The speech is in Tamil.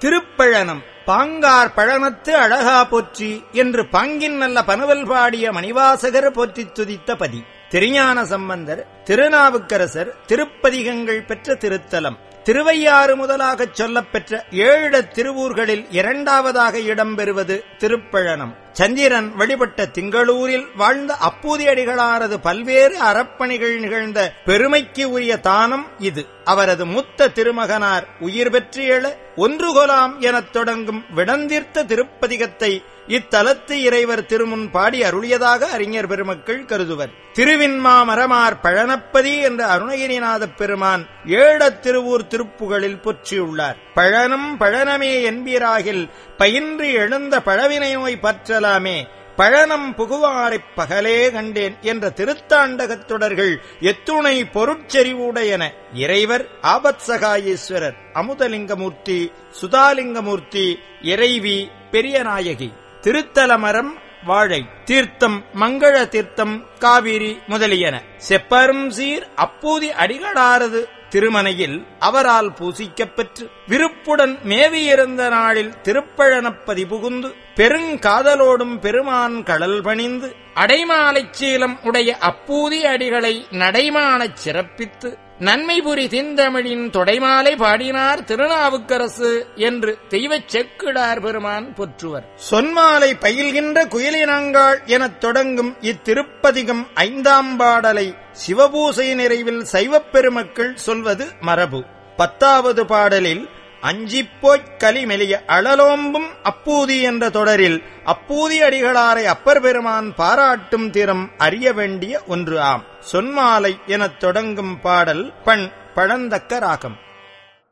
திருப்பழனம் பாங்கார் பழனத்து அழகா போற்றி என்று பாங்கின் நல்ல பனுவல் பாடிய மணிவாசகர் போற்றித் துதித்த பதி திருஞான சம்பந்தர் திருநாவுக்கரசர் திருப்பதிகங்கள் பெற்ற திருத்தலம் திருவையாறு முதலாகச் சொல்லப் பெற்ற ஏழு திருவூர்களில் இரண்டாவதாக இடம்பெறுவது திருப்பழனம் சந்திரன் வழிபட்ட திங்களூரில் வாழ்ந்த அப்பூதியடிகளாரது பல்வேறு அறப்பணிகள் நிகழ்ந்த பெருமைக்கு உரிய தானம் இது அவரது மூத்த திருமகனார் உயிர் பெற்று எழ ஒன்று கொலாம் எனத் தொடங்கும் விடந்தீர்த்த திருப்பதிகத்தை இத்தலத்து இறைவர் திருமுன் பாடி அருளியதாக அறிஞர் பெருமக்கள் கருதுவர் திருவின்மா மரமார் பழனப்பதி என்ற அருணகிரிநாதப் பெருமான் ஏழத் திருவூர் திருப்புகளில் பொற்றியுள்ளார் பழனம் பழனமே என்பீராகில் பயின்று எழுந்த பழவினை நோய் பற்றலாமே பழனம் புகுவாரைப் பகலே கண்டேன் என்ற திருத்தாண்டகத் தொடர்கள் எத்துணை பொருட்செறிவுடையன இறைவர் ஆபத்சகாயேஸ்வரர் அமுதலிங்கமூர்த்தி சுதாலிங்கமூர்த்தி இறைவி பெரியநாயகி திருத்தலமரம் வாழை தீர்த்தம் மங்கள தீர்த்தம் காவிரி முதலியன செப்பரும் சீர் அப்பூதி அடிகளாரது திருமனையில் அவரால் பூசிக்கப் பெற்று விருப்புடன் மேவியிருந்த நாளில் திருப்பழனப்பதி புகுந்து பெருங்காதலோடும் பெருமான் கடல் பணிந்து அடைமாலைச் சீலம் உடைய அப்பூதி அடிகளை நடைமானச் சிறப்பித்து நன்மைபுரி திந்தமிழின் தொடைமாலை பாடினார் திருநாவுக்கரசு என்று தெய்வச் செக்கிடார் பெருமான் போற்றுவர் சொன்மாலை பயில்கின்ற குயிலினங்காள் எனத் தொடங்கும் இத்திருப்பதிகம் ஐந்தாம் பாடலை சிவபூசை நிறைவில் சைவப் பெருமக்கள் சொல்வது மரபு பத்தாவது பாடலில் அஞ்சிப்போய்க் கலிமெலிய அழலோம்பும் அப்பூதி என்ற தொடரில் அப்பூதி அடிகளாரை அப்பர் பெருமான் பாராட்டும் திறம் அறிய வேண்டிய ஒன்று ஆம் சொன்மாலை எனத் தொடங்கும் பாடல் பண் பழந்தக்க ராகம்